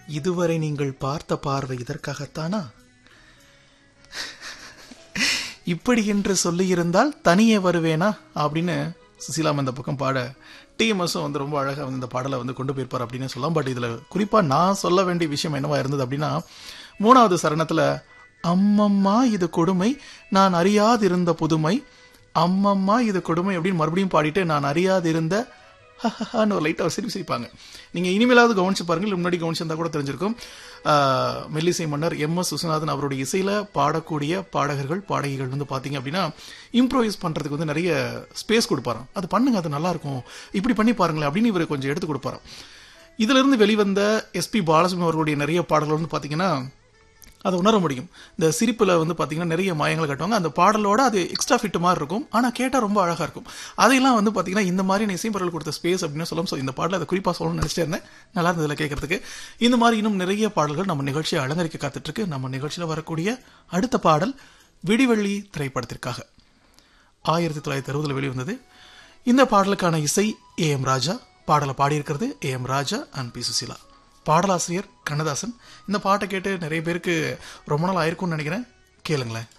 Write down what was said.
இதுவரை நீங்கள் பார்த்த பார்வை இதற்காகத்தானா இப்படி என்று சொல்லியிருந்தால் தனியே வருவேனா அப்படின்னு சுசீலாம் இந்த பக்கம் பாட டிஎம்எஸும் வந்து ரொம்ப அழகாக வந்து இந்த பாடலை வந்து கொண்டு போயிருப்பார் அப்படின்னு சொல்லலாம் பட் இதில் குறிப்பாக நான் சொல்ல வேண்டிய விஷயம் என்னவா இருந்தது அப்படின்னா மூணாவது சரணத்தில் அம்மம்மா இது கொடுமை நான் அறியாதிருந்த புதுமை அம்மம்மா இது கொடுமை அப்படின்னு மறுபடியும் பாடிட்டு நான் அறியாதிருந்த ஹஹஹான்னு ஒரு லைட்டாக சிரிப்பு சிரிப்பாங்க நீங்கள் இனிமேலாவது கவனிச்சு பாருங்கள் இல்லை முன்னாடி கவனிச்சிருந்தா கூட தெரிஞ்சிருக்கும் ஆஹ், மெல்லிசை மன்னர் எம் எஸ் விஸ்வநாதன் அவருடைய இசையில் பாடக்கூடிய பாடகர்கள் பாடகிகள் வந்து பார்த்தீங்க அப்படின்னா இம்ப்ரோவைஸ் பண்ணுறதுக்கு வந்து நிறைய ஸ்பேஸ் கொடுப்பாராம் அது பண்ணுங்க அது நல்லா இருக்கும் இப்படி பண்ணி பாருங்களேன் அப்படின்னு இவர் கொஞ்சம் எடுத்து கொடுப்பாராம் இதுல இருந்து வெளிவந்த எஸ்பி பாலசுப்ரமணியம் அவர்களுடைய நிறைய பாடல்கள் வந்து பார்த்தீங்கன்னா அதை உணர முடியும் இந்த சிரிப்புல வந்து பாத்தீங்கன்னா நிறைய மாயங்களை கட்டுவாங்க அந்த பாடலோட அது எக்ஸ்ட்ரா ஃபிட் மாதிரி இருக்கும் ஆனா கேட்டா ரொம்ப அழகா இருக்கும் அதையெல்லாம் வந்து பாத்தீங்கன்னா இந்த மாதிரி இசைப்பொருள் கொடுத்த ஸ்பேஸ் அப்படின்னு சொல்லலாம் ஸோ இந்த பாடல அதை குறிப்பா சொல்லணும்னு நினைச்சிட்டே இருந்தேன் நல்லா இருந்ததுல கேட்கறதுக்கு இந்த மாதிரி இன்னும் நிறைய பாடல்கள் நம்ம நிகழ்ச்சியை அலங்கரிக்க காத்துட்டு இருக்கு நம்ம நிகழ்ச்சியில வரக்கூடிய அடுத்த பாடல் விடிவெள்ளி திரைப்படத்திற்காக ஆயிரத்தி தொள்ளாயிரத்தி அறுபதுல வெளிவந்தது இந்த பாடலுக்கான இசை ஏ எம் ராஜா பாடலை பாடியிருக்கிறது A M Raja and P Susheela பாடலாசிரியர் கண்ணதாசன் இந்த பாட்டை கேட்டு நிறைய பேருக்கு ரொம்ப நாள் ஆயிருக்கும்னு நினைக்கிறேன் கேளுங்களேன்